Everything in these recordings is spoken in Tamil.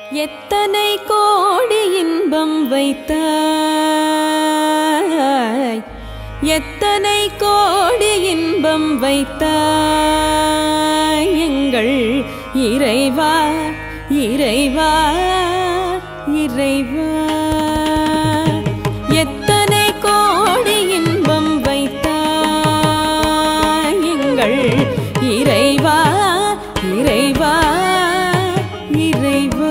எத்தனை கோடி இன்பம் வைத்தாய் எத்தனை கோடி இன்பம் வைத்தாய் எங்கள் இறைவா இறைவா இறைவா எத்தனை கோடி இன்பம் வைத்தாய் எங்கள் இறைவா இறைவா இறைவா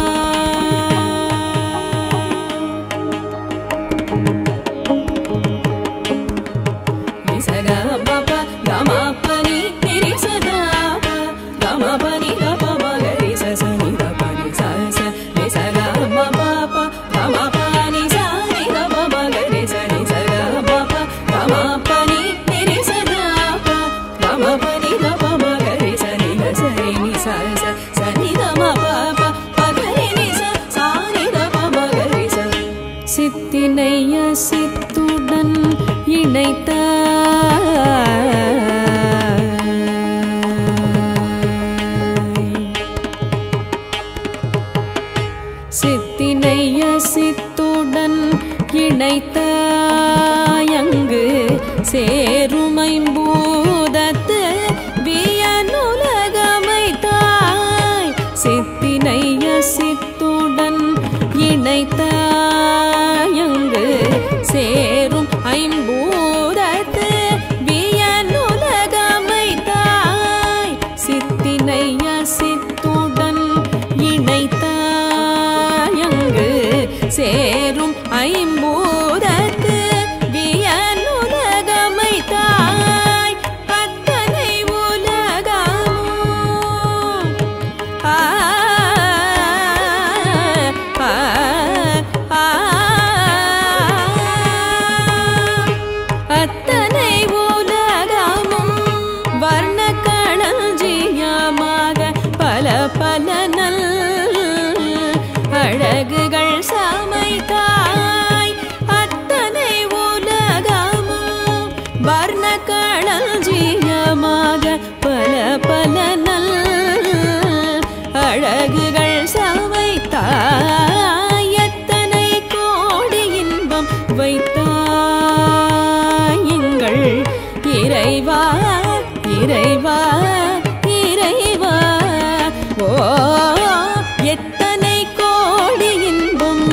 நிசக பப கம பனி நிரி சதா கம பனி கப மகரி சசனி கபனி சச நிசக பப கம பனி சனி கப மகரி சனி சக பப கம பனி நிரி சதா கம பனி கப மகரி சனி கசரி நி சச சனி கம பப பகரி நி ச சானி கப மகரி ச சித்தினைய சித்துடன் இணைத்த சித்தினைய சித்துடன் இணைத்த அங்கு சேருமைம்பூதத்து வியனுலகமைத்தாய் சித்தினைய சித்துடன் இணைத்த அங்கு சேரும் ஐம்பூதத்து வியனுலகமைத்தாய் சித்தினைய சித்துடன் இணைத்தாயங்கு சேரும் ஐம்பூதத்து வியனுலகமைத்தாய் அத்தனை உலகமும் ஆ ஆ ஆ அத்தனை உலகமும் வர்ண களஞ்சியமாக பல பல நல் அழகுகள் சமைத்தாய் அத்தனை உலகமும் வர்ண களஞ்சியமாக பல பல நல் அழகுகள் சமைத்தாய் எத்தனை கோடி இன்பம் வைத்தாய் எங்கள் இறைவா இறைவா இறைவா ஓ எத்தனை கோடி இன்பம்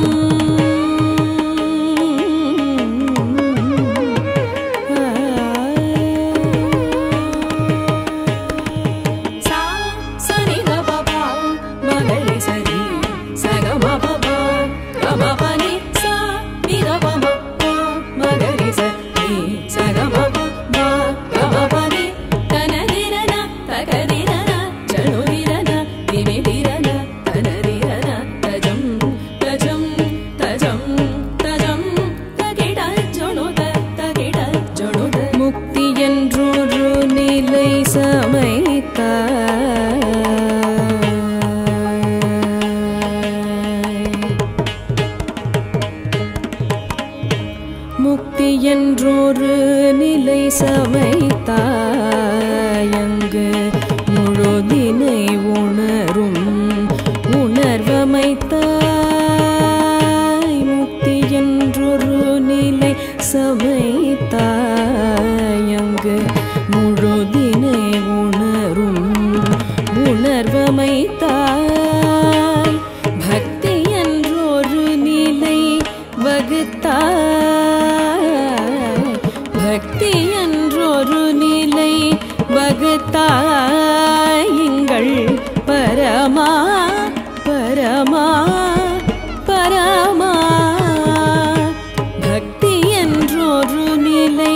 சா சனி க ப ப மகரி சரி சக ம ப ப க ம ப நி சா நி க ப ம ப மகரி ச நி சக ம ப ப க ம ப நி தன தி ர ந த க தி ர ந ஜனு தி ர ந தி மி தி ர ந தன தி ர ந தஜம் தஜம் தஜம் தஜம் தகிட ஜொணு த தகிட ஜொணு த முக்தி என்றொரு நிலை சமைத்தாய் முக்தி என்றொரு நிலை சமைத்தாயங்கு முழுதினை உணரும் உணர்வமைத்தாய் முக்தி என்றொரு நிலை சமைத்தாயங்கு முழுதினை உணரும் உணர்வமைத்தாய் பக்தி என்றொரு நிலை வகுத்தாய் பக்தி என்றொரு நிலை வகுத்தாய் எங்கள் பரமா பரமா பரமா பக்தி என்றொரு நிலை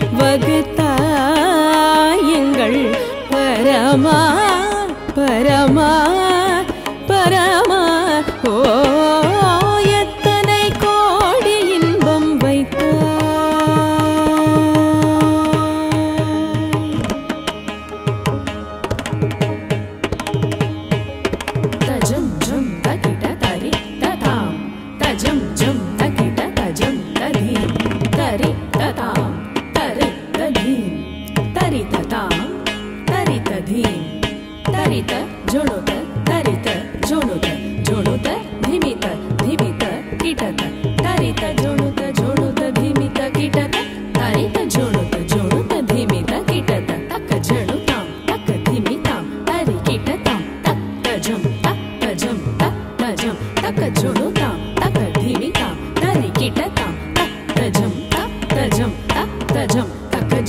வகுத்தாய் எங்கள் பரமா பரமா பரமா ஓ எத்தனை கோடி இன்பம் வைத்தாய் தஜம் ஜம் தகிட தரி ததாம் தஜம் ஜம் தகிட தஜம் ததீம் தரி ததாம் தரி ததீம் தரி ததாம் தரி ததீம் தரித ஜொணுத தரித ஜொணுத ஜொணுத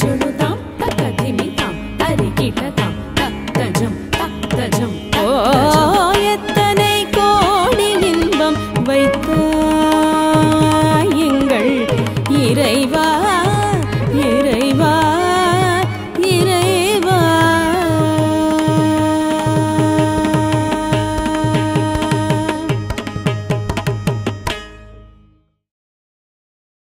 శృణుతాం